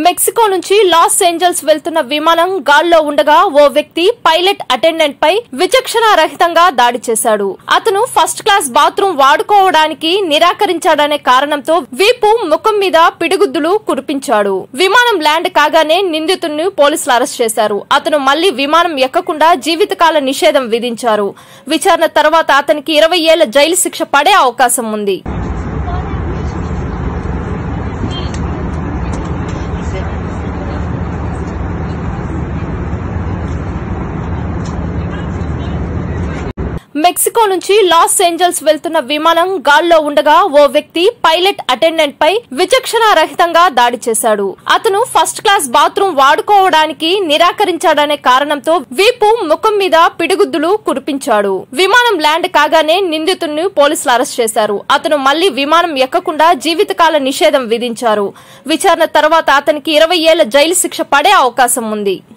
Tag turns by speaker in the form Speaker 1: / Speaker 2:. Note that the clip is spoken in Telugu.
Speaker 1: మెక్సికో నుంచి లాస్ ఏంజల్స్ వెళ్తున్న విమానం గాల్లో ఉండగా ఓ వ్యక్తి పైలట్ అటెండెంట్ పై విచక్షణ రహితంగా దాడి చేశాడు అతను ఫస్ట్ క్లాస్ బాత్రూమ్ వాడుకోవడానికి నిరాకరించాడనే కారణంతో వీపు ముఖం మీద పిడిగుద్దులు కురిపించాడు విమానం ల్యాండ్ కాగానే నిందితుడిని పోలీసులు అరెస్ట్ చేశారు అతను మళ్లీ విమానం ఎక్కకుండా జీవితకాల నిషేధం విధించారు విచారణ తర్వాత అతనికి ఇరవై ఏళ్ల జైలు శిక్ష పడే అవకాశం ఉంది మెక్సికో నుంచి లాస్ ఏంజల్స్ వెళ్తున్న విమానం గాల్లో ఉండగా ఓ వ్యక్తి పైలట్ అటెండెంట్ పై విచక్షణ రహితంగా దాడి చేశాడు అతను ఫస్ట్ క్లాస్ బాత్రూమ్ వాడుకోవడానికి నిరాకరించాడనే కారణంతో వీపు ముఖం మీద పిడిగుద్దులు కురిపించాడు విమానం ల్యాండ్ కాగానే నిందితుడిని పోలీసులు అరెస్ట్ చేశారు అతను మళ్లీ విమానం ఎక్కకుండా జీవితకాల నిషేధం విధించారు విచారణ తర్వాత అతనికి ఇరవై ఏళ్ల జైలు శిక్ష పడే అవకాశం ఉంది